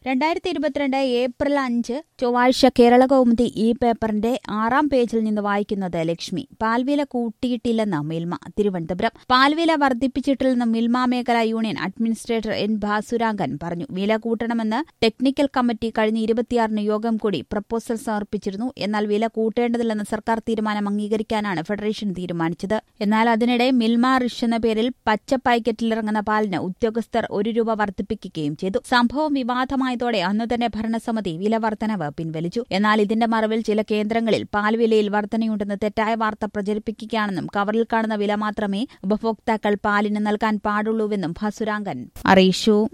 രണ്ടായിരത്തി ഇരുപത്തിരണ്ട് ഏപ്രിൽ അഞ്ച് ചൊവ്വാഴ്ച കേരള കൗമുദി ഈ പേപ്പറിന്റെ ആറാം പേജിൽ നിന്ന് വായിക്കുന്നത് ലക്ഷ്മി പാൽവില കൂട്ടിയിട്ടില്ലെന്ന് മിൽമ തിരുവനന്തപുരം പാൽവില വർദ്ധിപ്പിച്ചിട്ടില്ലെന്ന് മിൽമ മേഖലാ യൂണിയൻ അഡ്മിനിസ്ട്രേറ്റർ എൻ ഭാസുരാങ്കൻ പറഞ്ഞു വില കൂട്ടണമെന്ന് ടെക്നിക്കൽ കമ്മിറ്റി കഴിഞ്ഞ ഇരുപത്തിയാറിന് യോഗം കൂടി പ്രപ്പോസൽ സമർപ്പിച്ചിരുന്നു എന്നാൽ വില കൂട്ടേണ്ടതില്ലെന്ന സർക്കാർ തീരുമാനം അംഗീകരിക്കാനാണ് ഫെഡറേഷൻ തീരുമാനിച്ചത് എന്നാൽ അതിനിടെ മിൽമ റിഷ് എന്ന പേരിൽ പച്ച പാക്കറ്റിലിറങ്ങുന്ന പാലിന് ഉദ്യോഗസ്ഥർ ഒരു രൂപ വർദ്ധിപ്പിക്കുകയും ചെയ്തു സംഭവം വിവാദമായതോടെ അന്നു തന്നെ ഭരണസമിതി വില വർധനവ് പിൻവലിച്ചു എന്നാൽ ഇതിന്റെ മറവിൽ ചില കേന്ദ്രങ്ങളിൽ പാൽ വിലയിൽ വർധനയുണ്ടെന്ന് തെറ്റായ വാർത്ത പ്രചരിപ്പിക്കുകയാണെന്നും കവറിൽ കാണുന്ന വില മാത്രമേ ഉപഭോക്താക്കൾ പാലിന് നൽകാൻ പാടുള്ളൂവെന്നും ഭസുരാങ്കൻ അറിയിച്ചു